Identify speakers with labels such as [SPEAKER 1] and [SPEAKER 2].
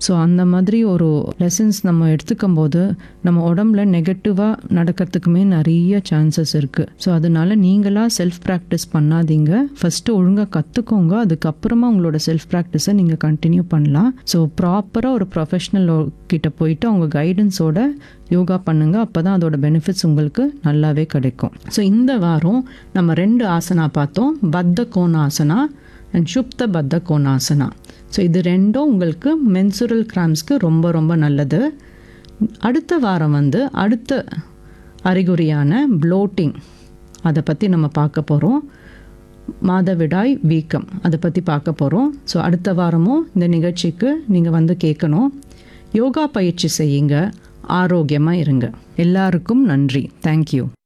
[SPEAKER 1] so அந்த மாதிரி ஒரு லெசன்ஸ் நம்ம எடுத்துக்கும் போது நம்ம உடம்புல நெகட்டிவாக நடக்கிறதுக்குமே நிறைய சான்சஸ் இருக்குது ஸோ அதனால நீங்களாக செல்ஃப் ப்ராக்டிஸ் பண்ணாதீங்க ஃபஸ்ட்டு ஒழுங்காக கற்றுக்கோங்க அதுக்கப்புறமா உங்களோட செல்ஃப் ப்ராக்டிஸை நீங்கள் கண்டினியூ பண்ணலாம் ஸோ ப்ராப்பராக ஒரு ப்ரொஃபஷ்னல் கிட்ட போயிட்டு அவங்க கைடன்ஸோட யோகா பண்ணுங்க அப்போ தான் அதோட பெனிஃபிட்ஸ் உங்களுக்கு நல்லாவே கிடைக்கும் ஸோ இந்த வாரம் நம்ம ரெண்டு ஆசனா பார்த்தோம் பத்த கோணாசனா அண்ட் சுப்த பத்த கோணாசனா ஸோ இது ரெண்டும் உங்களுக்கு மென்சுரல் கிராம்ஸ்க்கு ரொம்ப ரொம்ப நல்லது அடுத்த வாரம் வந்து அடுத்த அறிகுறியான ப்ளோட்டிங் அதை பற்றி நம்ம பார்க்க போகிறோம் மாதவிடாய் வீக்கம் அதை பற்றி பார்க்க போகிறோம் ஸோ அடுத்த வாரமும் இந்த நிகழ்ச்சிக்கு நீங்கள் வந்து கேட்கணும் யோகா பயிற்சி செய்யுங்க ஆரோக்கியமாக இருங்க எல்லாருக்கும் நன்றி தேங்க்யூ